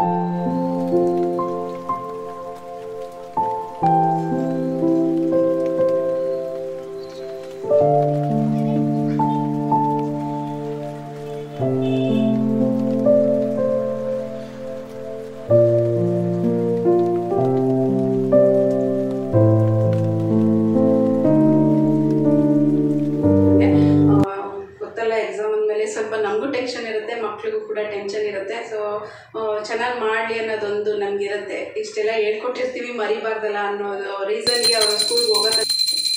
ಗೊತ್ತಲ್ಲ ಎಕ್ಸಾಮ್ ಅಂದಮೇಲೆ ಸ್ವಲ್ಪ ನಮಗೂ ಟೆನ್ಷನ್ ಇರುತ್ತೆ ಮಕ್ಳಿಗೂ ಕೂಡ ಟೆನ್ಷನ್ ಇರುತ್ತೆ ಸೊ ಚೆನ್ನಾಗಿ ಮಾಡಲಿ ಅನ್ನೋದೊಂದು ನಮಗಿರುತ್ತೆ ಇಷ್ಟೆಲ್ಲ ಹೇಳ್ಕೊಟ್ಟಿರ್ತೀವಿ ಮರಿಬಾರ್ದಲ್ಲ ಅನ್ನೋದು ರೀಸನ್ಗೆ ಅವರು ಸ್ಕೂಲ್ಗೆ ಹೋಗೋ ತನಕ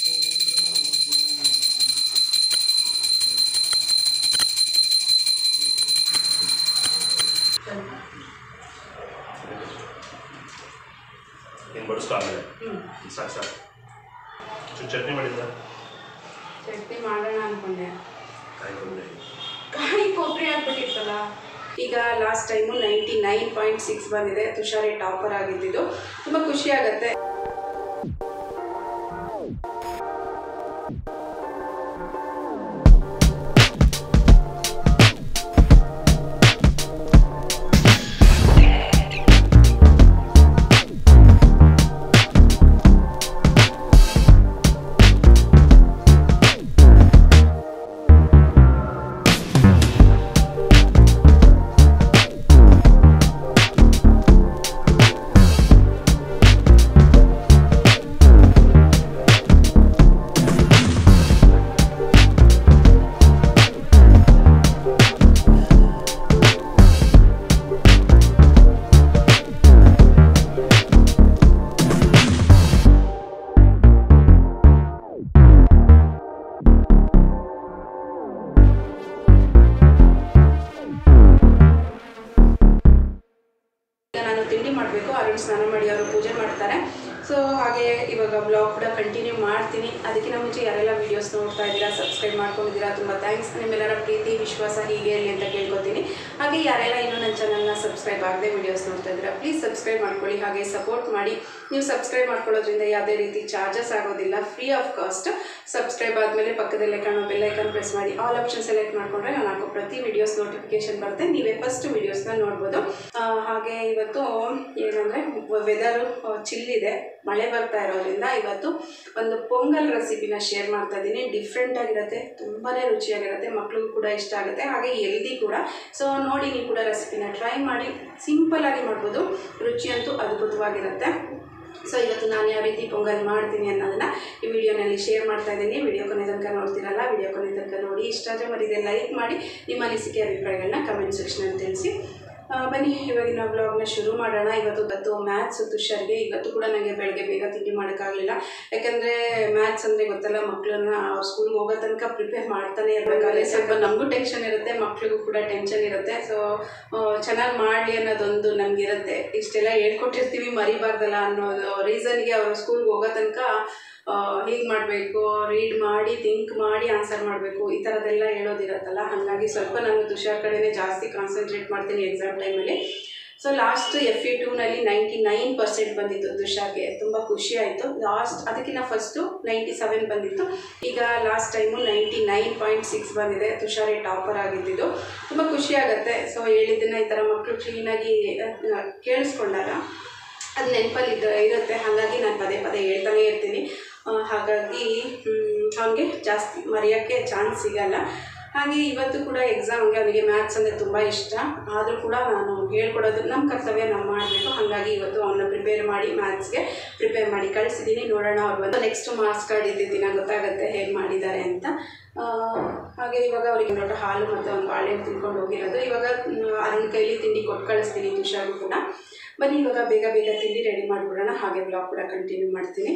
ಏನು ಬಡಿಸ್ಕೊ ಆಮೇಲೆ ಸಾಕು ಸಾಕು ಚೂರು ಚಟ್ನಿ ಮಾಡಿದ್ದ ಚಟ್ನಿ ಮಾಡೋಣ ಅಂದ್ಕೊಂಡೆ ಕಾಯಿ ಕೊಬ್ಬರಿ ಕಾಯಿ ಕೊಬ್ಬರಿ ಆಗ್ಬಿಟ್ಟಿತ್ತಲ್ಲ ಈಗ last time ninety nine point six ಬಂದಿದೆ ತುಷಾರಿ ಟಾಪರ್ ಆಗಿದ್ದಿದ್ದು ತುಂಬ ಖುಷಿ ಆಗುತ್ತೆ ಈಗ ನಾನು ತಿಂಡಿ ಮಾಡಬೇಕು ಅರುಣ್ ಸ್ನಾನ ಮಾಡಿ ಅವರು ಪೂಜೆ ಮಾಡ್ತಾರೆ ಸೊ ಹಾಗೆ ಇವಾಗ ಬ್ಲಾಗ್ ಕೂಡ ಕಂಟಿನ್ಯೂ ಮಾಡ್ತೀನಿ ಅದಕ್ಕಿಂತ ಮುಂಚೆ ಯಾರೆಲ್ಲ ವೀಡಿಯೋಸ್ ನೋಡ್ತಾ ಇದ್ದೀರಾ ಸಬ್ಸ್ಕ್ರೈಬ್ ಮಾಡ್ಕೊಂಡಿದ್ದೀರಾ ತುಂಬ ಥ್ಯಾಂಕ್ಸ್ ನಿಮ್ಮೆಲ್ಲರ ಪ್ರೀತಿ ವಿಶ್ವಾಸ ಹೀಗೆ ಇರಲಿ ಅಂತ ಕೇಳ್ಕೊತೀನಿ ಹಾಗೆ ಯಾರೆಲ್ಲ ಇನ್ನೂ ನನ್ನ ಚಾನಲ್ನ ಸಬ್ಸ್ಕ್ರೈಬ್ ಆಗದೆ ವೀಡಿಯೋಸ್ ನೋಡ್ತಾ ಇದ್ದೀರಾ ಪ್ಲೀಸ್ ಸಬ್ಸ್ಕ್ರೈಬ್ ಮಾಡ್ಕೊಳ್ಳಿ ಹಾಗೆ ಸಪೋರ್ಟ್ ಮಾಡಿ ನೀವು ಸಬ್ಸ್ಕ್ರೈಬ್ ಮಾಡ್ಕೊಳ್ಳೋದ್ರಿಂದ ಯಾವುದೇ ರೀತಿ ಚಾರ್ಜಸ್ ಆಗೋದಿಲ್ಲ ಫ್ರೀ ಆಫ್ ಕಾಸ್ಟ್ ಸಬ್ಸ್ಕ್ರೈಬ್ ಆದಮೇಲೆ ಪಕ್ಕದಲ್ಲೇ ಕಾಣೋ ಬೆಲ್ ಐಕನ್ ಪ್ರೆಸ್ ಮಾಡಿ ಆಲ್ ಆಪ್ಷನ್ ಸೆಲೆಕ್ಟ್ ಮಾಡಿಕೊಂಡ್ರೆ ನಾನು ಹಾಕೋ ಪ್ರತಿ ವಿಡಿಯೋಸ್ ನೋಟಿಫಿಕೇಶನ್ ಬರುತ್ತೆ ನೀವೇ ಫಸ್ಟ್ ವಿಡಿಯೋಸ್ನ ನೋಡ್ಬೋದು ಆ, ಹಾಗೆ ಇವತ್ತು ಏನಂದರೆ ವೆದರು ಚಿಲ್ಲಿದೆ ಮಳೆ ಬರ್ತಾ ಇರೋದ್ರಿಂದ ಇವತ್ತು ಒಂದು ಪೊಂಗಲ್ ರೆಸಿಪಿನ ಶೇರ್ ಮಾಡ್ತಾ ಇದ್ದೀನಿ ಡಿಫ್ರೆಂಟ್ ಆಗಿರುತ್ತೆ ತುಂಬಾ ರುಚಿಯಾಗಿರುತ್ತೆ ಮಕ್ಳಿಗೂ ಕೂಡ ಇಷ್ಟ ಆಗುತ್ತೆ ಹಾಗೆ ಎಲ್ದಿ ಕೂಡ ಸೊ ನೋಡಿ ನೀವು ಕೂಡ ರೆಸಿಪಿನ ಟ್ರೈ ಮಾಡಿ ಸಿಂಪಲ್ ಆಗಿ ಮಾಡ್ಬೋದು ರುಚಿ ಅಂತೂ ಅದ್ಭುತವಾಗಿರುತ್ತೆ ಸೊ ಇವತ್ತು ನಾನು ಯಾವ ರೀತಿ ಪೊಂಗಲ್ ಮಾಡ್ತೀನಿ ಅನ್ನೋದನ್ನ ಈ ವಿಡಿಯೋನಲ್ಲಿ ಶೇರ್ ಮಾಡ್ತಾ ಇದ್ದೀನಿ ವಿಡಿಯೋ ಕೊನೆ ತನಕ ನೋಡ್ತಿರಲ್ಲ ವಿಡಿಯೋ ಕೊನೆ ತನಕ ನೋಡಿ ಇಷ್ಟ ಆದರೆ ಮರಿದೆ ಲೈಕ್ ಮಾಡಿ ನಿಮ್ಮ ಅನಿಸಿಕೆ ಅಭಿಪ್ರಾಯಗಳನ್ನ ಕಮೆಂಟ್ ಸೆಕ್ಷನಲ್ಲಿ ತಿಳಿಸಿ ಆ, ಬನ್ನಿ ಇವಾಗಿನ ಬ್ಲಾಗ್ನ ಶುರು ಮಾಡೋಣ ಇವತ್ತು ಇವತ್ತು ಮ್ಯಾಥ್ಸ್ ತುಷಾರ್ಗೆ ಇವತ್ತು ಕೂಡ ನನಗೆ ಬೆಳಗ್ಗೆ ಬೇಗ ತಿಂಡಿ ಮಾಡೋಕ್ಕಾಗಲಿಲ್ಲ ಯಾಕಂದರೆ ಮ್ಯಾಥ್ಸ್ ಅಂದರೆ ಗೊತ್ತಲ್ಲ ಮಕ್ಕಳನ್ನ ಅವ್ರ ಸ್ಕೂಲ್ಗೆ ಹೋಗೋ ತನಕ ಪ್ರಿಪೇರ್ ಮಾಡ್ತಾನೆ ಇರಬೇಕಾದ್ರೆ ಸ್ವಲ್ಪ ನಮಗೂ ಟೆನ್ಷನ್ ಇರುತ್ತೆ ಮಕ್ಳಿಗೂ ಕೂಡ ಟೆನ್ಷನ್ ಇರುತ್ತೆ ಸೊ ಚೆನ್ನಾಗಿ ಮಾಡಲಿ ಅನ್ನೋದೊಂದು ನಮಗಿರುತ್ತೆ ಇಷ್ಟೆಲ್ಲ ಹೇಳ್ಕೊಟ್ಟಿರ್ತೀವಿ ಮರಿಬಾರ್ದಲ್ಲ ಅನ್ನೋದು ರೀಸನ್ಗೆ ಅವ್ರ ಸ್ಕೂಲ್ಗೆ ಹೋಗೋ ತನಕ ಹೀಗೆ ಮಾಡಬೇಕು ರೀಡ್ ಮಾಡಿ ಥಿಂಕ್ ಮಾಡಿ ಆನ್ಸರ್ ಮಾಡಬೇಕು ಈ ಥರದ್ದೆಲ್ಲ ಹೇಳೋದಿರತ್ತಲ್ಲ ಹಾಗಾಗಿ ಸ್ವಲ್ಪ ನಾನು ತುಷಾರ್ ಕಡೆನೇ ಜಾಸ್ತಿ ಕಾನ್ಸಂಟ್ರೇಟ್ ಮಾಡ್ತೀನಿ ಎಕ್ಸಾಮ್ ಟೈಮಲ್ಲಿ ಸೊ ಲಾಸ್ಟ್ ಎಫ್ ಇ ಟೂನಲ್ಲಿ ನೈಂಟಿ ನೈನ್ ಪರ್ಸೆಂಟ್ ಬಂದಿತ್ತು ತುಷಾರ್ಗೆ ತುಂಬ ಖುಷಿ ಆಯಿತು ಲಾಸ್ಟ್ ಅದಕ್ಕಿಂತ ಫಸ್ಟು ನೈಂಟಿ ಸೆವೆನ್ ಬಂದಿತ್ತು ಈಗ last time ninety nine point six ಬಂದಿದೆ ತುಷಾರೇ ಟಾಪರ್ ಆಗಿದ್ದಿದ್ದು ತುಂಬ ಖುಷಿ ಆಗುತ್ತೆ ಸೊ ಹೇಳಿದ್ದನ್ನು ಈ ಥರ ಮಕ್ಕಳು ಕ್ಲೀನಾಗಿ ಕೇಳಿಸ್ಕೊಂಡಾಗ ಅದು ನೆನಪಲ್ಲಿ ಇದ್ದ ಇರುತ್ತೆ ಹಾಗಾಗಿ ನಾನು ಪದೇ ಪದೇ ಹೇಳ್ತಾನೆ ಇರ್ತೀನಿ ಆ, ಹಾಗಾಗಿ ಅವನಿಗೆ ಜಾಸ್ತಿ ಮರೆಯೋಕ್ಕೆ ಚಾನ್ಸ್ ಸಿಗಲ್ಲ ಹಾಗೆ ಇವತ್ತು ಕೂಡ ಎಕ್ಸಾಮ್ಗೆ ಅವನಿಗೆ ಮ್ಯಾಥ್ಸ್ ಅಂದರೆ ತುಂಬ ಇಷ್ಟ ಆದರೂ ಕೂಡ ನಾನು ಹೇಳ್ಕೊಡೋದು ನಮ್ಮ ಕರ್ತವ್ಯ ನಾವು ಮಾಡಬೇಕು ಹಾಗಾಗಿ ಇವತ್ತು ಅವನ್ನ ಪ್ರಿಪೇರ್ ಮಾಡಿ ಮ್ಯಾಥ್ಸ್ಗೆ ಪ್ರಿಪೇರ್ ಮಾಡಿ ಕಳಿಸಿದ್ದೀನಿ ನೋಡೋಣ ಅವ್ರು ಬಂದು ನೆಕ್ಸ್ಟ್ ಮಾರ್ಕ್ಸ್ ಕಾರ್ಡ್ ಇದ್ದ ದಿನ ಗೊತ್ತಾಗುತ್ತೆ ಹೇಗೆ ಮಾಡಿದ್ದಾರೆ ಅಂತ ಆ, ಹಾಗೆ ಇವಾಗ ಅವರಿಗೆ ನೋಡೋ ಹಾಲು ಮತ್ತು ಒಂದು ಬಾಳೆಹಣ್ಣು ತಿನ್ಕೊಂಡು ಹೋಗಿರೋದು ಇವಾಗ ಅರುಣ್ ಕೈಲಿ ತಿಂಡಿ ಕೊಟ್ಟು ಕಳಿಸ್ತೀನಿ ತುಷಾರ್ಗೂ ಕೂಡ ಬನ್ನಿ ಇವಾಗ ಬೇಗ ಬೇಗ ತಿಂಡಿ ರೆಡಿ ಮಾಡಿಬಿಡೋಣ ಹಾಗೆ ಬ್ಲಾಗ್ ಕೂಡ ಕಂಟಿನ್ಯೂ ಮಾಡ್ತೀನಿ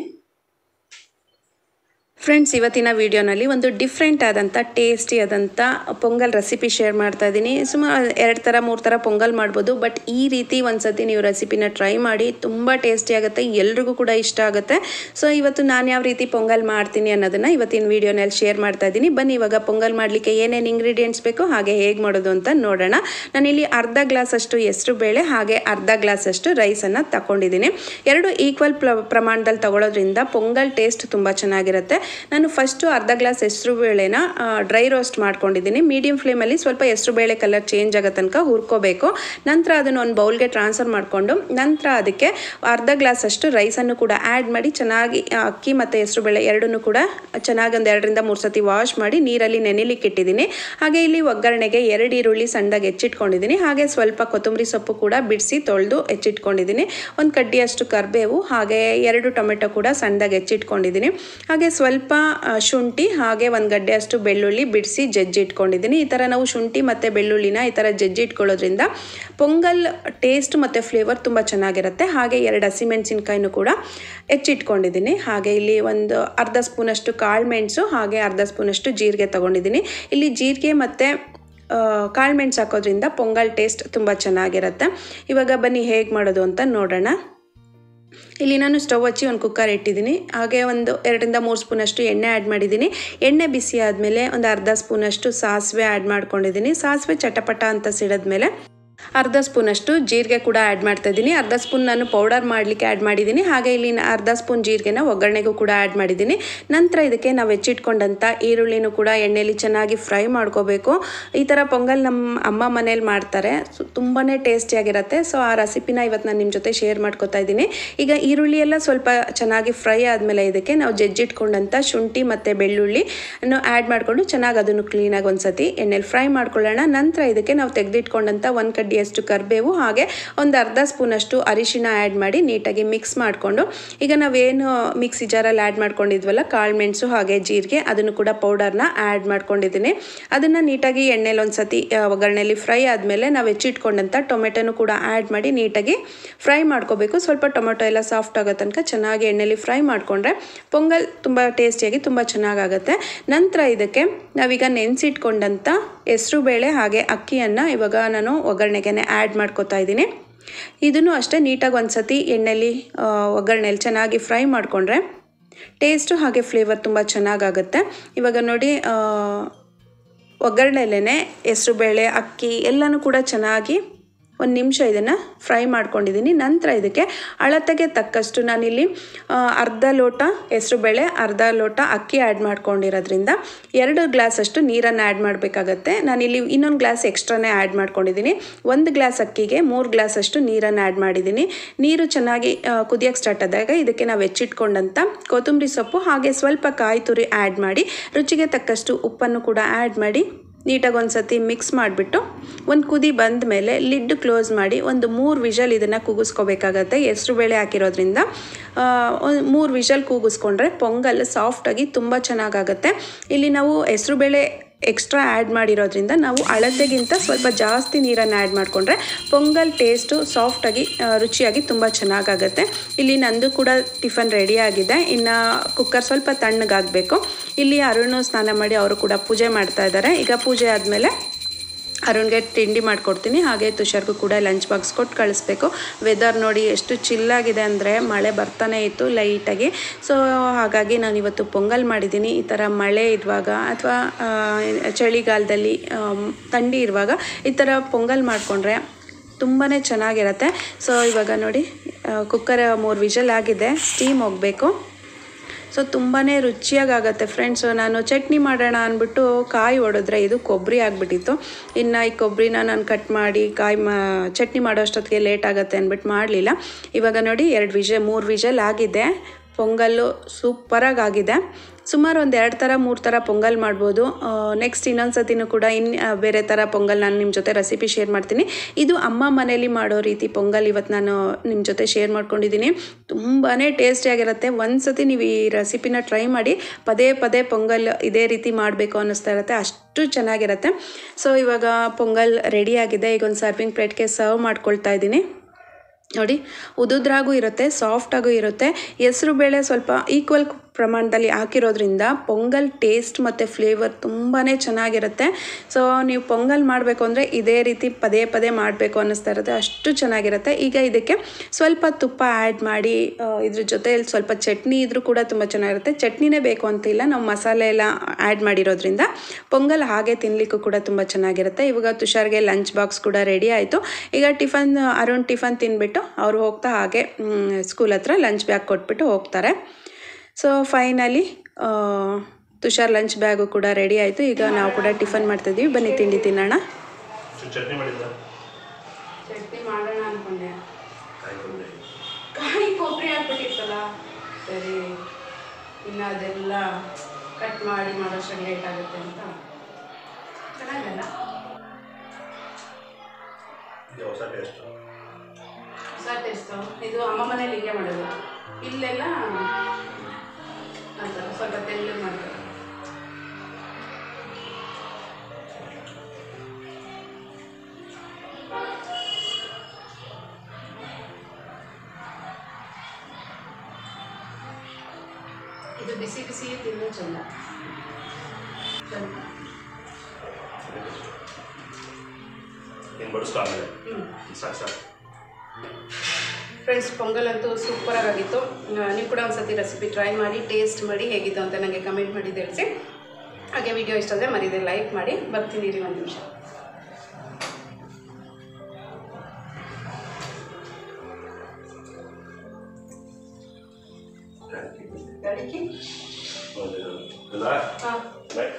ಫ್ರೆಂಡ್ಸ್ ಇವತ್ತಿನ ವಿಡಿಯೋನಲ್ಲಿ ಒಂದು ಡಿಫ್ರೆಂಟ್ ಆದಂಥ ಟೇಸ್ಟಿ ಆದಂಥ ಪೊಂಗಲ್ ರೆಸಿಪಿ ಶೇರ್ ಮಾಡ್ತಾ ಇದ್ದೀನಿ ಸುಮಾರು ಎರಡು ಥರ ಮೂರು ಥರ ಪೊಂಗಲ್ ಮಾಡ್ಬೋದು ಬಟ್ ಈ ರೀತಿ ಒಂದ್ಸತಿ ನೀವು ರೆಸಿಪಿನ ಟ್ರೈ ಮಾಡಿ ತುಂಬ ಟೇಸ್ಟಿ ಆಗುತ್ತೆ ಎಲ್ರಿಗೂ ಕೂಡ ಇಷ್ಟ ಆಗುತ್ತೆ ಸೊ ಇವತ್ತು ನಾನು ಯಾವ ರೀತಿ ಪೊಂಗಲ್ ಮಾಡ್ತೀನಿ ಅನ್ನೋದನ್ನು ಇವತ್ತಿನ ವಿಡಿಯೋನಲ್ಲಿ ಶೇರ್ ಮಾಡ್ತಾ ಇದ್ದೀನಿ ಬನ್ನಿ ಇವಾಗ ಪೊಂಗಲ್ ಮಾಡಲಿಕ್ಕೆ ಏನೇನು ಇಂಗ್ರೀಡಿಯೆಂಟ್ಸ್ ಬೇಕು ಹಾಗೆ ಹೇಗೆ ಮಾಡೋದು ಅಂತ ನೋಡೋಣ ನಾನಿಲ್ಲಿ ಅರ್ಧ ಗ್ಲಾಸ್ ಅಷ್ಟು ಹೆಸರು ಬೇಳೆ ಹಾಗೆ ಅರ್ಧ ಗ್ಲಾಸ್ ಅಷ್ಟು ರೈಸನ್ನು ತಗೊಂಡಿದ್ದೀನಿ ಎರಡು ಈಕ್ವಲ್ ಪ್ರ ಪ್ರಮಾಣದಲ್ಲಿ ತಗೊಳ್ಳೋದ್ರಿಂದ ಪೊಂಗಲ್ ಟೇಸ್ಟ್ ತುಂಬ ಚೆನ್ನಾಗಿರುತ್ತೆ ನಾನು ಫಸ್ಟು ಅರ್ಧ ಗ್ಲಾಸ್ ಹೆಸರು ಬೇಳೆನ ಡ್ರೈ ರೋಸ್ಟ್ ಮಾಡ್ಕೊಂಡಿದ್ದೀನಿ ಮೀಡಿಯಂ ಫ್ಲೇಮಲ್ಲಿ ಸ್ವಲ್ಪ ಹೆಸರು ಬೇಳೆ ಕಲರ್ ಚೇಂಜ್ ಆಗೋ ತನಕ ಹುರ್ಕೋಬೇಕು ನಂತರ ಅದನ್ನು ಒಂದು ಬೌಲ್ಗೆ ಟ್ರಾನ್ಸ್ಫರ್ ಮಾಡಿಕೊಂಡು ನಂತರ ಅದಕ್ಕೆ ಅರ್ಧ ಗ್ಲಾಸ್ ಅಷ್ಟು ರೈಸನ್ನು ಕೂಡ ಆ್ಯಡ್ ಮಾಡಿ ಚೆನ್ನಾಗಿ ಆ, ಅಕ್ಕಿ ಮತ್ತು ಹೆಸರು ಬೇಳೆ ಎರಡನ್ನೂ ಕೂಡ ಚೆನ್ನಾಗಿ ಒಂದು ಎರಡರಿಂದ ಮೂರು ಸತಿ ವಾಶ್ ಮಾಡಿ ನೀರಲ್ಲಿ ನೆನೆಲಿಕ್ಕೆ ಇಟ್ಟಿದ್ದೀನಿ ಹಾಗೆ ಇಲ್ಲಿ ಒಗ್ಗರಣೆಗೆ ಎರಡು ಈರುಳ್ಳಿ ಸಣ್ಣದಾಗಿ ಹೆಚ್ಚಿಟ್ಕೊಂಡಿದ್ದೀನಿ ಹಾಗೆ ಸ್ವಲ್ಪ ಕೊತ್ತಂಬರಿ ಸೊಪ್ಪು ಕೂಡ ಬಿಡಿಸಿ ತೊಳೆದು ಹೆಚ್ಚಿಟ್ಕೊಂಡಿದ್ದೀನಿ ಒಂದು ಕಡ್ಡಿಯಷ್ಟು ಕರಿಬೇವು ಹಾಗೆ ಎರಡು ಟೊಮೆಟೊ ಕೂಡ ಸಣ್ಣದಾಗಿ ಹೆಚ್ಚಿಟ್ಕೊಂಡಿದ್ದೀನಿ ಹಾಗೆ ಸ್ವಲ್ಪ ಆ, ಶುಂಠಿ ಹಾಗೆ ಒಂದು ಗಡ್ಡೆಯಷ್ಟು ಬೆಳ್ಳುಳ್ಳಿ ಬಿಡಿಸಿ ಜಜ್ಜಿಟ್ಕೊಂಡಿದ್ದೀನಿ ಈ ಥರ ನಾವು ಶುಂಠಿ ಮತ್ತು ಬೆಳ್ಳುಳ್ಳಿನ ಈ ಥರ ಜಜ್ಜಿಟ್ಕೊಳ್ಳೋದ್ರಿಂದ ಪೊಂಗಲ್ ಟೇಸ್ಟ್ ಮತ್ತು ಫ್ಲೇವರ್ ತುಂಬ ಚೆನ್ನಾಗಿರುತ್ತೆ ಹಾಗೆ ಎರಡು ಹಸಿಮೆಣಸಿನ್ಕಾಯಿನೂ ಕೂಡ ಹೆಚ್ಚಿಟ್ಕೊಂಡಿದ್ದೀನಿ ಹಾಗೆ ಇಲ್ಲಿ ಒಂದು ಅರ್ಧ ಸ್ಪೂನಷ್ಟು ಕಾಳು ಮೆಣಸು ಹಾಗೆ ಅರ್ಧ ಸ್ಪೂನಷ್ಟು ಜೀರಿಗೆ ತೊಗೊಂಡಿದ್ದೀನಿ ಇಲ್ಲಿ ಜೀರಿಗೆ ಮತ್ತು ಕಾಳು ಮೆಣಸು ಹಾಕೋದ್ರಿಂದ ಪೊಂಗಲ್ ಟೇಸ್ಟ್ ತುಂಬ ಚೆನ್ನಾಗಿರುತ್ತೆ ಇವಾಗ ಬನ್ನಿ ಹೇಗೆ ಮಾಡೋದು ಅಂತ ನೋಡೋಣ ಇಲ್ಲಿ ನಾನು ಸ್ಟವ್ ಹಚ್ಚಿ ಒಂದು ಕುಕ್ಕರ್ ಇಟ್ಟಿದ್ದೀನಿ ಹಾಗೆ ಒಂದು ಎರಡರಿಂದ ಮೂರು ಸ್ಪೂನಷ್ಟು ಎಣ್ಣೆ ಆ್ಯಡ್ ಮಾಡಿದ್ದೀನಿ ಎಣ್ಣೆ ಬಿಸಿ ಆದಮೇಲೆ ಒಂದು ಅರ್ಧ ಸ್ಪೂನಷ್ಟು ಸಾಸಿವೆ ಆ್ಯಡ್ ಮಾಡ್ಕೊಂಡಿದ್ದೀನಿ ಸಾಸಿವೆ ಚಟಪಟ ಅಂತ ಸಿಡಿದ್ಮೇಲೆ ಅರ್ಧ ಸ್ಪೂನಷ್ಟು ಜೀರಿಗೆ ಕೂಡ ಆ್ಯಡ್ ಮಾಡ್ತಾ ಇದ್ದೀನಿ ಅರ್ಧ ಸ್ಪೂನ್ ನಾನು ಪೌಡರ್ ಮಾಡಲಿಕ್ಕೆ ಆ್ಯಡ್ ಮಾಡಿದ್ದೀನಿ ಹಾಗೆ ಇಲ್ಲಿ ನ- ಅರ್ಧ ಸ್ಪೂನ್ ಜೀರಿಗೆನ ಒಗ್ಗರಣೆಗೂ ಕೂಡ ಆ್ಯಡ್ ಮಾಡಿದ್ದೀನಿ ನಂತರ ಇದಕ್ಕೆ ನಾವು ಹೆಚ್ಚಿಟ್ಕೊಂಡಂಥ ಈರುಳ್ಳಿನೂ ಕೂಡ ಎಣ್ಣೆಯಲ್ಲಿ ಚೆನ್ನಾಗಿ ಫ್ರೈ ಮಾಡ್ಕೋಬೇಕು ಈ ಥರ ಪೊಂಗಲ್ ನಮ್ಮ ಅಮ್ಮ ಮನೇಲಿ ಮಾಡ್ತಾರೆ ಸೊ ತುಂಬಾ ಟೇಸ್ಟಿಯಾಗಿರುತ್ತೆ ಸೊ ಆ ರೆಸಿಪಿನ ಇವತ್ತು ನಾನು ನಿಮ್ಮ ಜೊತೆ ಶೇರ್ ಮಾಡ್ಕೊತಾ ಇದ್ದೀನಿ ಈಗ ಈರುಳ್ಳಿ ಎಲ್ಲ ಸ್ವಲ್ಪ ಚೆನ್ನಾಗಿ ಫ್ರೈ ಆದಮೇಲೆ ಇದಕ್ಕೆ ನಾವು ಜಜ್ಜಿಟ್ಕೊಂಡಂಥ ಶುಂಠಿ ಮತ್ತು ಬೆಳ್ಳುಳ್ಳಿ ಅನ್ನು ಆ್ಯಡ್ ಮಾಡಿಕೊಂಡು ಚೆನ್ನಾಗಿ ಅದನ್ನು ಕ್ಲೀನಾಗಿ ಒಂದ್ಸತಿ ಎಣ್ಣೆಲಿ ಫ್ರೈ ಮಾಡ್ಕೊಳ್ಳೋಣ ನಂತರ ಇದಕ್ಕೆ ನಾವು ತೆಗೆದಿಟ್ಕೊಂಡಂಥ ಒಂದು ಕಡ್ಡಿಯಷ್ಟು ಕರಿಬೇವು ಹಾಗೆ ಒಂದು ಅರ್ಧ ಸ್ಪೂನಷ್ಟು ಅರಿಶಿಣ ಆ್ಯಡ್ ಮಾಡಿ ನೀಟಾಗಿ ಮಿಕ್ಸ್ ಮಾಡಿಕೊಂಡು ಈಗ ನಾವೇನು ಮಿಕ್ಸಿ ಜಾರಲ್ಲಿ ಆ್ಯಡ್ ಮಾಡ್ಕೊಂಡಿದ್ವಲ್ಲ ಕಾಳು ಮೆಣಸು ಹಾಗೆ ಜೀರಿಗೆ ಅದನ್ನು ಕೂಡ ಪೌಡರ್ನ ಆ್ಯಡ್ ಮಾಡ್ಕೊಂಡಿದ್ದೀನಿ ಅದನ್ನು ನೀಟಾಗಿ ಎಣ್ಣೆಲಿ ಒಂದು ಸತಿ ಆ, ಒಗ್ಗರಣೆಯಲ್ಲಿ ಫ್ರೈ ಆದಮೇಲೆ ನಾವು ಹೆಚ್ಚಿಟ್ಕೊಂಡಂಥ ಟೊಮೆಟೊನು ಕೂಡ ಆ್ಯಡ್ ಮಾಡಿ ನೀಟಾಗಿ ಫ್ರೈ ಮಾಡ್ಕೋಬೇಕು ಸ್ವಲ್ಪ ಟೊಮೆಟೊ ಎಲ್ಲ ಸಾಫ್ಟ್ ಆಗೋ ತನಕ ಚೆನ್ನಾಗಿ ಎಣ್ಣೆಲಿ ಫ್ರೈ ಮಾಡಿಕೊಂಡ್ರೆ ಪೊಂಗಲ್ ತುಂಬ ಟೇಸ್ಟಿಯಾಗಿ ತುಂಬ ಚೆನ್ನಾಗಾಗುತ್ತೆ ನಂತರ ಇದಕ್ಕೆ ನಾವೀಗ ನೆನೆಸಿಟ್ಕೊಂಡಂಥ ಹೆಸರು ಬೇಳೆ ಹಾಗೆ ಅಕ್ಕಿಯನ್ನು ಇವಾಗ ನಾನು ಒಗ್ಗರಣೆಗೆ ಆ್ಯಡ್ ಮಾಡ್ಕೊತಾ ಇದ್ದೀನಿ ಇದನ್ನು ಅಷ್ಟೇ ನೀಟಾಗಿ ಒಂದು ಸತಿ ಎಣ್ಣೆಲಿ ಆ, ಒಗ್ಗರಣೆಯಲ್ಲಿ ಚೆನ್ನಾಗಿ ಫ್ರೈ ಮಾಡಿಕೊಂಡ್ರೆ ಟೇಸ್ಟು ಹಾಗೆ ಫ್ಲೇವರ್ ತುಂಬ ಚೆನ್ನಾಗಾಗುತ್ತೆ ಇವಾಗ ನೋಡಿ ಆ, ಒಗ್ಗರಣೆಲೇ ಹೆಸರುಬೇಳೆ ಅಕ್ಕಿ ಎಲ್ಲನೂ ಕೂಡ ಚೆನ್ನಾಗಿ ಒಂದು ನಿಮಿಷ ಇದನ್ನು ಫ್ರೈ ಮಾಡ್ಕೊಂಡಿದ್ದೀನಿ ನಂತರ ಇದಕ್ಕೆ ಅಳತೆಗೆ ತಕ್ಕಷ್ಟು ನಾನಿಲ್ಲಿ ಆ, ಅರ್ಧ ಲೋಟ ಹೆಸರುಬೇಳೆ ಅರ್ಧ ಲೋಟ ಅಕ್ಕಿ ಆ್ಯಡ್ ಮಾಡ್ಕೊಂಡಿರೋದ್ರಿಂದ ಎರಡು ಗ್ಲಾಸಷ್ಟು ನೀರನ್ನು ಆ್ಯಡ್ ಮಾಡಬೇಕಾಗತ್ತೆ ನಾನಿಲ್ಲಿ ಇನ್ನೊಂದು ಗ್ಲಾಸ್ ಎಕ್ಸ್ಟ್ರಾನೇ ಆ್ಯಡ್ ಮಾಡ್ಕೊಂಡಿದ್ದೀನಿ ಒಂದು ಗ್ಲಾಸ್ ಅಕ್ಕಿಗೆ ಮೂರು ಗ್ಲಾಸಷ್ಟು ನೀರನ್ನು ಆ್ಯಡ್ ಮಾಡಿದ್ದೀನಿ ನೀರು ಚೆನ್ನಾಗಿ ಕುದಿಯೋಕ್ಕೆ ಸ್ಟಾರ್ಟ್ ಆದಾಗ ಇದಕ್ಕೆ ನಾವು ಹೆಚ್ಚಿಟ್ಕೊಂಡಂಥ ಕೊತ್ತಂಬರಿ ಸೊಪ್ಪು ಹಾಗೆ ಸ್ವಲ್ಪ ಕಾಯಿ ತುರಿ ಆ್ಯಡ್ ಮಾಡಿ ರುಚಿಗೆ ತಕ್ಕಷ್ಟು ಉಪ್ಪನ್ನು ಕೂಡ ಆ್ಯಡ್ ಮಾಡಿ ನೀಟಾಗಿ ಒಂದು ಸತಿ ಮಿಕ್ಸ್ ಮಾಡಿಬಿಟ್ಟು ಒಂದು ಕುದಿ ಬಂದ ಮೇಲೆ ಲಿಡ್ ಕ್ಲೋಸ್ ಮಾಡಿ ಒಂದು ಮೂರು ವಿಷಲ್ ಇದನ್ನು ಕೂಗಿಸ್ಕೋಬೇಕಾಗತ್ತೆ ಹೆಸ್ರು ಬೇಳೆ ಹಾಕಿರೋದ್ರಿಂದ ಒಂದು ಮೂರು ವಿಷಲ್ ಕೂಗಿಸ್ಕೊಂಡ್ರೆ ಪೊಂಗಲ್ ಸಾಫ್ಟಾಗಿ ತುಂಬ ಚೆನ್ನಾಗಾಗತ್ತೆ ಇಲ್ಲಿ ನಾವು ಹೆಸ್ರು ಬೇಳೆ ಎಕ್ಸ್ಟ್ರಾ ಆ್ಯಡ್ ಮಾಡಿರೋದ್ರಿಂದ ನಾವು ಅಳತೆಗಿಂತ ಸ್ವಲ್ಪ ಜಾಸ್ತಿ ನೀರನ್ನು ಆ್ಯಡ್ ಮಾಡಿಕೊಂಡ್ರೆ ಪೊಂಗಲ್ ಟೇಸ್ಟು ಸಾಫ್ಟಾಗಿ ಆ, ರುಚಿಯಾಗಿ ತುಂಬ ಚೆನ್ನಾಗಾಗತ್ತೆ ಇಲ್ಲಿ ನಂದು ಕೂಡ ಟಿಫನ್ ರೆಡಿ ಆಗಿದೆ ಇನ್ನು ಕುಕ್ಕರ್ ಸ್ವಲ್ಪ ತಣ್ಣಗಾಗಬೇಕು ಇಲ್ಲಿ ಅರುಣು ಸ್ನಾನ ಮಾಡಿ ಅವರು ಕೂಡ ಪೂಜೆ ಮಾಡ್ತಾ ಇದ್ದಾರೆ ಈಗ ಪೂಜೆ ಆದಮೇಲೆ ಅರುಣ್ಗೆ ತಿಂಡಿ ಮಾಡಿಕೊಡ್ತೀನಿ ಹಾಗೆ ತುಷಾರ್ಗೂ ಕೂಡ ಲಂಚ್ ಬಾಕ್ಸ್ ಕೊಟ್ಟು ಕಳಿಸ್ಬೇಕು ವೆದರ್ ನೋಡಿ ಎಷ್ಟು ಚಿಲ್ಲಾಗಿದೆ ಅಂದರೆ ಮಳೆ ಬರ್ತಾನೆ ಇತ್ತು ಲೈಟಾಗಿ ಸೊ ಹಾಗಾಗಿ ನಾನು ಇವತ್ತು ಪೊಂಗಲ್ ಮಾಡಿದ್ದೀನಿ ಈ ಥರ ಮಳೆ ಇರುವಾಗ ಅಥವಾ ಚಳಿಗಾಲದಲ್ಲಿ ಆಮ್, ಥಂಡಿ ಇರುವಾಗ ಈ ಥರ ಪೊಂಗಲ್ ಮಾಡಿಕೊಂಡ್ರೆ ತುಂಬಾ ಚೆನ್ನಾಗಿರುತ್ತೆ ಸೊ ಇವಾಗ ನೋಡಿ ಕುಕ್ಕರ್ ಮೂರು ವಿಷಲ್ ಆಗಿದೆ ಸ್ಟೀಮ್ ಹೋಗಬೇಕು ಸೊ ತುಂಬಾ ರುಚಿಯಾಗತ್ತೆ ಫ್ರೆಂಡ್ಸ್ ನಾನು ಚಟ್ನಿ ಮಾಡೋಣ ಅಂದ್ಬಿಟ್ಟು ಕಾಯಿ ಹೊಡೆದ್ರೆ ಇದು ಕೊಬ್ಬರಿ ಆಗಿಬಿಟ್ಟಿತ್ತು ಇನ್ನು ಈ ಕೊಬ್ಬರಿನ ನಾನು ಕಟ್ ಮಾಡಿ ಕಾಯಿ ಮಾ ಚಟ್ನಿ ಮಾಡೋ ಅಷ್ಟೊತ್ತಿಗೆ ಲೇಟ್ ಆಗುತ್ತೆ ಅಂದ್ಬಿಟ್ಟು ಮಾಡಲಿಲ್ಲ ಇವಾಗ ನೋಡಿ ಎರಡು ವಿಷಲ್ ಮೂರು ವಿಷಲ್ ಆಗಿದೆ ಪೊಂಗಲ್ಲು ಸೂಪರಾಗಿ ಆಗಿದೆ ಸುಮಾರು ಒಂದು ಎರಡು ಥರ ಮೂರು ಥರ ಪೊಂಗಲ್ ಮಾಡ್ಬೋದು ನೆಕ್ಸ್ಟ್ ಇನ್ನೊಂದು ಸತಿನೂ ಕೂಡ ಇನ್ನು ಬೇರೆ ಥರ ಪೊಂಗಲ್ ನಾನು ನಿಮ್ಮ ಜೊತೆ ರೆಸಿಪಿ ಶೇರ್ ಮಾಡ್ತೀನಿ ಇದು ಅಮ್ಮ ಮನೇಲಿ ಮಾಡೋ ರೀತಿ ಪೊಂಗಲ್ ಇವತ್ತು ನಾನು ನಿಮ್ಮ ಜೊತೆ ಶೇರ್ ಮಾಡ್ಕೊಂಡಿದ್ದೀನಿ ತುಂಬಾ ಟೇಸ್ಟಿಯಾಗಿರುತ್ತೆ ಒಂದು ಸತಿ ನೀವು ಈ ರೆಸಿಪಿನ ಟ್ರೈ ಮಾಡಿ ಪದೇ ಪದೇ ಪೊಂಗಲ್ ಇದೇ ರೀತಿ ಮಾಡಬೇಕು ಅನ್ನಿಸ್ತಾ ಇರುತ್ತೆ ಅಷ್ಟು ಚೆನ್ನಾಗಿರುತ್ತೆ ಸೊ ಇವಾಗ ಪೊಂಗಲ್ ರೆಡಿಯಾಗಿದೆ ಈಗ ಒಂದು ಸರ್ವಿಂಗ್ ಪ್ಲೇಟ್ಗೆ ಸರ್ವ್ ಮಾಡ್ಕೊಳ್ತಾ ಇದ್ದೀನಿ ನೋಡಿ ಉದುದ್ರಾಗೂ ಇರುತ್ತೆ ಸಾಫ್ಟಾಗೂ ಇರುತ್ತೆ ಹೆಸರು ಬೇಳೆ ಸ್ವಲ್ಪ ಈಕ್ವಲ್ ಪ್ರಮಾಣದಲ್ಲಿ ಹಾಕಿರೋದ್ರಿಂದ ಪೊಂಗಲ್ ಟೇಸ್ಟ್ ಮತ್ತು ಫ್ಲೇವರ್ ತುಂಬಾ ಚೆನ್ನಾಗಿರುತ್ತೆ ಸೊ ನೀವು ಪೊಂಗಲ್ ಮಾಡಬೇಕು ಅಂದರೆ ಇದೇ ರೀತಿ ಪದೇ ಪದೇ ಮಾಡಬೇಕು ಅನ್ನಿಸ್ತಾ ಇರುತ್ತೆ ಅಷ್ಟು ಚೆನ್ನಾಗಿರುತ್ತೆ ಈಗ ಇದಕ್ಕೆ ಸ್ವಲ್ಪ ತುಪ್ಪ ಆ್ಯಡ್ ಮಾಡಿ ಆ, ಇದ್ರ ಜೊತೆಯಲ್ಲಿ ಸ್ವಲ್ಪ ಚಟ್ನಿ ಇದ್ರೂ ಕೂಡ ತುಂಬ ಚೆನ್ನಾಗಿರುತ್ತೆ ಚಟ್ನಿನೇ ಬೇಕು ಅಂತಿಲ್ಲ ನಾವು ಮಸಾಲೆ ಎಲ್ಲ ಆ್ಯಡ್ ಮಾಡಿರೋದ್ರಿಂದ ಪೊಂಗಲ್ ಹಾಗೆ ತಿನ್ನಲಿಕ್ಕೂ ಕೂಡ ತುಂಬ ಚೆನ್ನಾಗಿರುತ್ತೆ ಇವಾಗ ತುಷಾರ್ಗೆ ಲಂಚ್ ಬಾಕ್ಸ್ ಕೂಡ ರೆಡಿ ಆಯಿತು ಈಗ ಟಿಫನ್ ಅರುಣ್ ಟಿಫನ್ ತಿನ್ಬಿಟ್ಟು ಅವ್ರು ಹೋಗ್ತಾ ಹಾಗೆ ಸ್ಕೂಲ್ ಹತ್ರ ಲಂಚ್ ಬ್ಯಾಗ್ ಕೊಟ್ಬಿಟ್ಟು ಹೋಗ್ತಾರೆ so finally Tushar lunch bag ಕೂಡ ರೆಡಿ ಆಯಿತು ಈಗ ನಾವು ಕೂಡ ಟಿಫನ್ ಮಾಡ್ತಿದ್ವಿ ಬನ್ನಿ ತಿಂಡಿ ತಿನ್ನೋಣ ಚೂರು ಚಟ್ನಿ ಮಾಡಿದ್ದ ಚಟ್ನಿ ಮಾಡೋಣ ಅಂದ್ಕೊಂಡೆ ಕಾಯ್ಕೊಂಡೆ ಕಾಯಿ ಕೊಬ್ಬರಿ ಹಾಕ್ಬಿಟ್ಟಿತ್ತಲ್ಲ ಸರಿ ಇನ್ನು ಅದೆಲ್ಲ ಕಟ್ ಮಾಡಿ ಮಾಡೋಷ್ಟ್ರಲ್ಲಿ ಲೇಟ್ ಆಗುತ್ತೆ ಅಂತ ಚೆನ್ನಾಗಲ್ಲ ಇದು ಹೊಸ ಟೇಸ್ಟ್ ಹೊಸ ಟೇಸ್ಟು ಇದು ಅಮ್ಮ ಮನೇಲಿ ಹಿಂಗೆ ಮಾಡೋದು ಇಲ್ಲೆಲ್ಲ ಅಂತ ಸ್ವಲ್ಪ ತೆಳ್ಳಗೆ ಮಾಡ್ತಾರೆ ಇದು ಬಿಸಿ ಬಿಸಿ ತಿನ್ನೋ ಚಂದ ಚಂದ ನೀನು ಬಡಿಸ್ಕೊ ಆಮೇಲೆ ಹ್ಞೂ ಸಾಕು ಸಾಕು ಫ್ರೆಂಡ್ಸ್ ಪೊಂಗಲ್ ಅಂತೂ ಸೂಪರಾಗಿ ಆಗಿತ್ತು ನೀವು ಕೂಡ ಒಂದ್ಸತಿ ರೆಸಿಪಿ ಟ್ರೈ ಮಾಡಿ ಟೇಸ್ಟ್ ಮಾಡಿ ಹೇಗಿತ್ತು ಅಂತ ನನಗೆ ಕಮೆಂಟ್ ಮಾಡಿ ತಿಳಿಸಿ ಹಾಗೆ ವಿಡಿಯೋ ಇಷ್ಟ ಆದರೆ ಮರಿದೆ ಲೈಕ್ ಮಾಡಿ ಬರ್ತೀನಿ ರೀ ಒಂದು ನಿಮಿಷ ಅಡಿಕೆ ಇಲ್ಲ ಹಾಂ ಬಾಯ್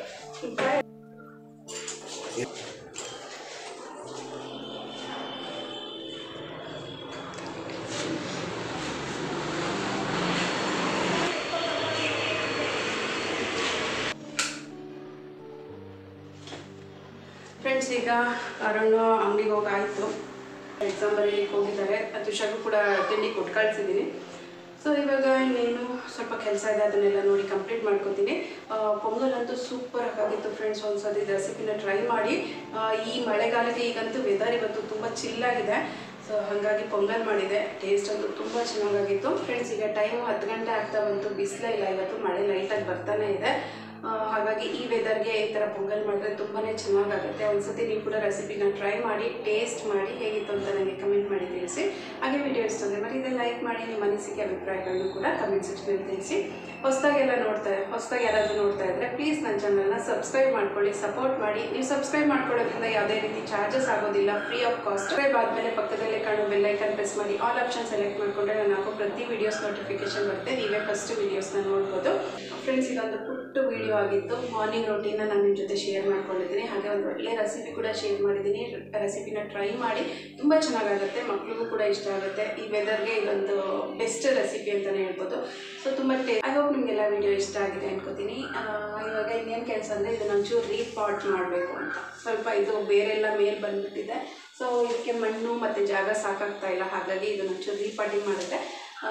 ಫ್ರೆಂಡ್ಸ್ ಈಗ ಅರುಣ್ ಅಂಗಡಿಗೆ ಹೋಗಾಯಿತು ಎಕ್ಸಾಮ್ ಬರೀಲಿಕ್ಕೆ ಹೋಗಿದ್ದಾರೆ ತುಷಾಗೂ ಕೂಡ ತಿಂಡಿ ಕೊಟ್ಟು ಕಳಿಸಿದ್ದೀನಿ ಸೊ ಇವಾಗ ಇನ್ನೇನು ಸ್ವಲ್ಪ ಕೆಲಸ ಇದೆ ಅದನ್ನೆಲ್ಲ ನೋಡಿ ಕಂಪ್ಲೀಟ್ ಮಾಡ್ಕೊತೀನಿ ಆ, ಪೊಂಗಲ್ ಅಂತೂ ಸೂಪರ್ ಆಗಿತ್ತು ಫ್ರೆಂಡ್ಸ್ ಒಂದ್ಸತಿ ರೆಸಿಪಿನ ಟ್ರೈ ಮಾಡಿ ಆ, ಈ ಮಳೆಗಾಲಕ್ಕೆ ಈಗಂತೂ ವೆದರ್ ಇವತ್ತು ತುಂಬ ಚಿಲ್ಲಾಗಿದೆ ಸೊ ಹಾಗಾಗಿ ಪೊಂಗಲ್ ಮಾಡಿದೆ ಟೇಸ್ಟ್ ಅಂತೂ ತುಂಬ ಚೆನ್ನಾಗಾಗಿತ್ತು ಫ್ರೆಂಡ್ಸ್ ಈಗ ಟೈಮ್ ಹತ್ತು ಗಂಟೆ ಆಗ್ತಾ ಬಂತು ಬಿಸಿಲೇ ಇಲ್ಲ ಇವತ್ತು ಮಳೆ ಲೈಟಾಗಿ ಬರ್ತಾನೆ ಇದೆ ಆ, ಹಾಗಾಗಿ ಈ ವೆದರ್ಗೆ ಈ ಥರ ಪೊಂಗಲ್ ಮಾಡಿದ್ರೆ ತುಂಬಾ ಚೆನ್ನಾಗಾಗುತ್ತೆ ಒಂದ್ಸತಿ ನೀವು ಕೂಡ ರೆಸಿಪಿನ ಟ್ರೈ ಮಾಡಿ ಟೇಸ್ಟ್ ಮಾಡಿ ಹೇಗಿತ್ತು ಅಂತ ನನಗೆ ಕಮೆಂಟ್ ಮಾಡಿ ತಿಳಿಸಿ ಹಾಗೆ ವಿಡಿಯೋ ಇಷ್ಟ ಅಂದರೆ మరి ಇದನ್ನು ಲೈಕ್ ಮಾಡಿ ನಿಮ್ಮ ಅನಿಸಿಕೆ ಅಭಿಪ್ರಾಯಗಳನ್ನು ಕೂಡ ಕಮೆಂಟ್ ಸೆಕ್ಷನಲ್ಲಿ ತಿಳಿಸಿ ಹೊಸದಾಗೆಲ್ಲ ನೋಡ್ತಾ ಹೊಸದಾಗಿ ಯಾರಾದರೂ ನೋಡ್ತಾ ಇದ್ದರೆ ಪ್ಲೀಸ್ ನನ್ನ ಚಾನಲ್ನ ಸಬ್ಸ್ಕ್ರೈಬ್ ಮಾಡ್ಕೊಳ್ಳಿ ಸಪೋರ್ಟ್ ಮಾಡಿ ನೀವು ಸಬ್ಸ್ಕ್ರೈಬ್ ಮಾಡ್ಕೊಳ್ಳೋದ್ರಿಂದ ಯಾವುದೇ ರೀತಿ ಚಾರ್ಜಸ್ ಆಗೋದಿಲ್ಲ ಫ್ರೀ ಆಫ್ ಕಾಸ್ಟ್ ಸಬ್ಸ್ಕ್ರೈಬ್ ಆದಮೇಲೆ ಪಕ್ಕದಲ್ಲೇ ಕಾಣೋ ಬೆಲ್ಲೈಕನ್ ಪ್ರೆಸ್ ಮಾಡಿ ಆಲ್ ಆಪ್ಷನ್ ಸೆಲೆಕ್ಟ್ ಮಾಡಿಕೊಂಡ್ರೆ ನಾನು ಹಾಕೋ ಪ್ರತಿ ವೀಡಿಯೋಸ್ ನೋಟಿಫಿಕೇಶನ್ ಬರುತ್ತೆ ನೀವೇ ಫಸ್ಟ್ ವೀಡಿಯೋಸ್ನ ನೋಡ್ಬೋದು ಫ್ರೆಂಡ್ಸ್ ಇದೊಂದು ಪುಟ್ಟ ವಿಡಿಯೋ ಆಗಿತ್ತು ಮಾರ್ನಿಂಗ್ ರೊಟೀನ ನಾನು ನಿಮ್ಮ ಜೊತೆ ಶೇರ್ ಮಾಡ್ಕೊಂಡಿದ್ದೀನಿ ಹಾಗೆ ಒಂದು ಒಳ್ಳೆ ರೆಸಿಪಿ ಕೂಡ ಶೇರ್ ಮಾಡಿದ್ದೀನಿ ರೆಸಿಪಿನ ಟ್ರೈ ಮಾಡಿ ತುಂಬ ಚೆನ್ನಾಗಾಗುತ್ತೆ ಮಕ್ಳಿಗೂ ಕೂಡ ಇಷ್ಟ ಆಗುತ್ತೆ ಈ ವೆದರ್ಗೆ ಇದೊಂದು ಬೆಸ್ಟ್ ರೆಸಿಪಿ ಅಂತಲೇ ಹೇಳ್ಬೋದು ಸೊ ತುಂಬ ಟೇ ಐ ಹೋಪ್ ನಿಮಗೆಲ್ಲ ವಿಡಿಯೋ ಇಷ್ಟ ಆಗಿದೆ ಅನ್ಕೋತೀನಿ ಆ, ಇವಾಗ ಇನ್ನೇನು ಕೆಲಸ ಅಂದರೆ ಇದನ್ನ ಒಂಚೂರು ರೀಪಾಟ್ ಮಾಡಬೇಕು ಅಂತ ಸ್ವಲ್ಪ ಇದು ಬೇರೆಲ್ಲ ಮೇಲ್ ಬಂದ್ಬಿಟ್ಟಿದೆ ಸೊ ಇದಕ್ಕೆ ಮಣ್ಣು ಮತ್ತು ಜಾಗ ಸಾಕಾಗ್ತಾ ಇಲ್ಲ ಹಾಗಾಗಿ ಇದನ್ನ ಒಂಚೂರು ರೀಪಾಟಿಂಗ್ ಮಾಡಿದ್ರೆ ಆ,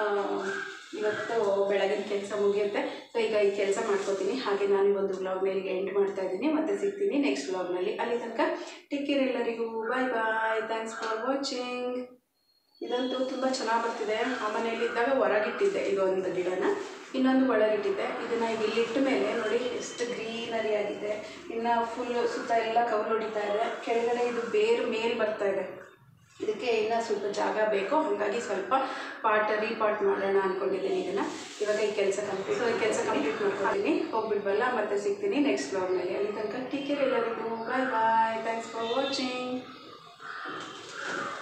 ಇವತ್ತು ಬೆಳಗಿನ ಕೆಲಸ ಮುಗಿಯುತ್ತೆ ಸೊ ಈಗ ಈ ಕೆಲಸ ಮಾಡ್ಕೋತೀನಿ ಹಾಗೆ ನಾನು ಈ ಒಂದು ವ್ಲಾಗ್ನ ಇಲ್ಲಿಗೆ ಎಂಡ್ ಮಾಡ್ತಾ ಇದ್ದೀನಿ ಮತ್ತೆ ಸಿಗ್ತೀನಿ ನೆಕ್ಸ್ಟ್ ವ್ಲಾಗ್ನಲ್ಲಿ ಅಲ್ಲಿ ತನಕ ಟೇಕ್ ಕೇರ್ ಎಲ್ಲರಿಗೂ bye bye thanks for watching ಇದಂತೂ ತುಂಬ ಚೆನ್ನಾಗಿ ಬರ್ತಿದೆ ಆ ಮನೆಯಲ್ಲಿದ್ದಾಗ ಹೊರಗಿಟ್ಟಿದ್ದೆ ಇದೊಂದು ಗಿಡನ ಇನ್ನೊಂದು ಒಳಗಿಟ್ಟಿದ್ದೆ ಇದನ್ನು ಈಗ ಇಲ್ಲಿಟ್ಟ ಮೇಲೆ ನೋಡಿ ಎಷ್ಟು ಗ್ರೀನರಿ ಆಗಿದೆ ಇನ್ನು ಫುಲ್ ಸುತ್ತ ಎಲ್ಲ ಕವರ್ ಹೊಡಿತಾ ಇದೆ ಕೆಳಗಡೆ ಇದು ಬೇರು ಮೇಲ್ ಬರ್ತಾ ಇದೆ ಇದಕ್ಕೆ ಇನ್ನೂ ಸ್ವಲ್ಪ ಜಾಗ ಬೇಕು ಹಾಗಾಗಿ ಸ್ವಲ್ಪ ಪಾಟ್ ರೀಪಾಟ್ ಮಾಡೋಣ ಅಂದ್ಕೊಂಡಿದ್ದೀನಿ ಇದನ್ನು ಇವಾಗ ಈ ಕೆಲಸ ಕಂಪ್ಲೀಟ್ ಸೊ ಈ ಕೆಲಸ ಕಂಪ್ಲೀಟ್ ಮಾಡ್ಕೊತೀನಿ ಹೋಗ್ಬಿಡ್ಬಲ್ಲ ಮತ್ತೆ ಸಿಗ್ತೀನಿ ನೆಕ್ಸ್ಟ್ ಬ್ಲಾಗ್ನಲ್ಲಿ ಅಲ್ಲಿ ತನಕ ಟೀಕರ್ ಎಲ್ಲರಿಗೂ bye bye thanks for watching